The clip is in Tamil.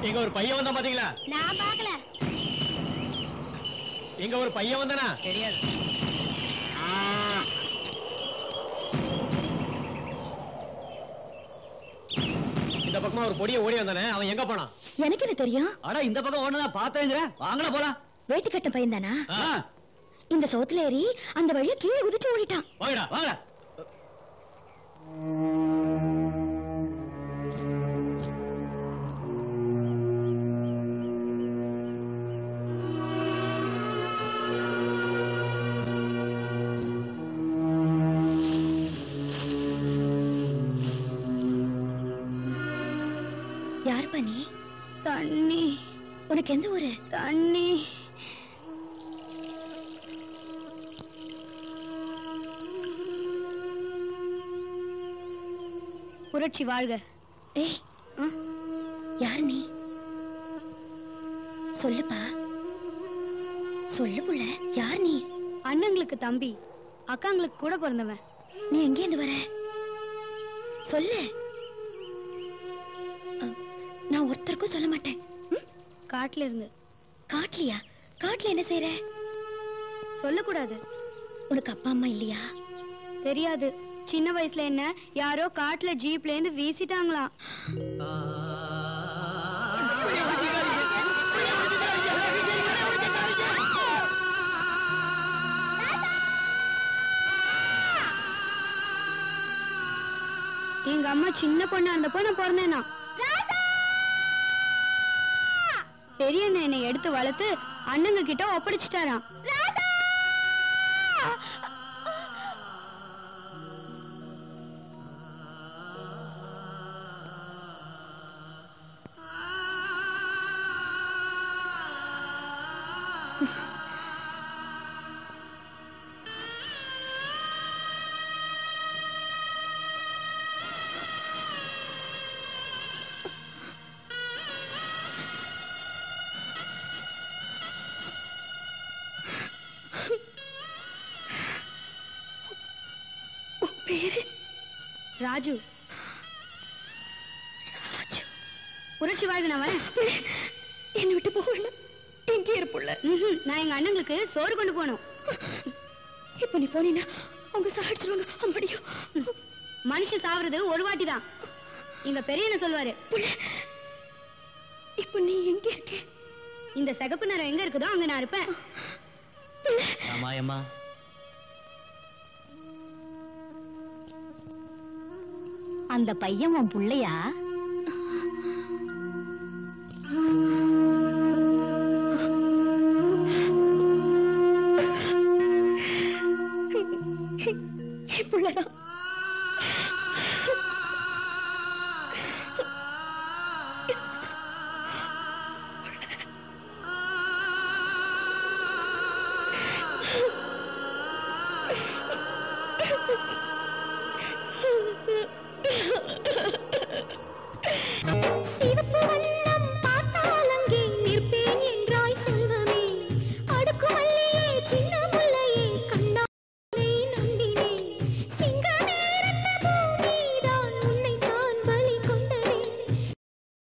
எங்க ஒரு பையன் வந்தா பாத்தீங்களா நான் பார்க்கல எங்க ஒரு பையன் வந்தானா தெரியாது இந்த பக்கமா ஒரு பொடிய ஓடி வந்தானே அவன் எங்க போனான் எனக்கு என்ன தெரியும் அட இந்த பக்கம் ஓடுனதா பார்த்தேங்கிற வாங்கல போலாம் வேட்டு கட்ட பையன் தானா ஆ, இந்த சோத்துல ஏறி அந்த வழியா கீழே குதிச்சு ஓடிட்டான் வாங்கடா வாங்க யார் பண்ணி தண்ணி உனக்கு எந்த ஊரு தண்ணி புரட்சி வாழ்க ஏய் யார் நீ சொல்லுப்பா சொல்லு புள்ள யார் நீ அண்ணங்களுக்கு தம்பி அக்காங்களுக்கு கூட பிறந்தவன் நீ எங்க இருந்து வர சொல்லு அ, நான் ஒருத்தருக்கும் சொல்ல மாட்டேன் ம்? காட்டுல இருந்து காட்டுலயா காட்டுல என்ன செய்யற சொல்லக்கூடாது உனக்கு அப்பா அம்மா இல்லையா தெரியாது சின்ன வயசுல என்ன யாரோ காட்டுல ஜீப்ல இருந்து வீசிட்டாங்களாம் எங்க அம்மா சின்ன பொண்ணு அந்த பொண்ணு பிறந்தேனா பெரிய அண்ணன் என்னை எடுத்து வளர்த்து அண்ணங்க கிட்ட ஒப்படைச்சிட்டாராம் பேரு ராஜு புரட்சி வாழ்க நான் வரேன் என்னை விட்டு போக வேண்டாம் எங்கே இருப்புள்ள ம்ஹும். நான் எங்க அண்ணங்களுக்கு சோறு கொண்டு போகணும் இப்ப நீ போனீன்னா அவங்க சாடிச்சிருவாங்க அம்படியோ மனுஷன் சாவறது ஒரு வாட்டி தான் எங்க பெரியண்ண சொல்லுவாரு இப்ப நீ எங்க இருக்க இந்த சிகப்பு நிறம் எங்க இருக்குதோ அங்க நான் இருப்பேன் ராமாயம்மா அந்த பையன் உன் புள்ளையா இப்படிதான் ஆ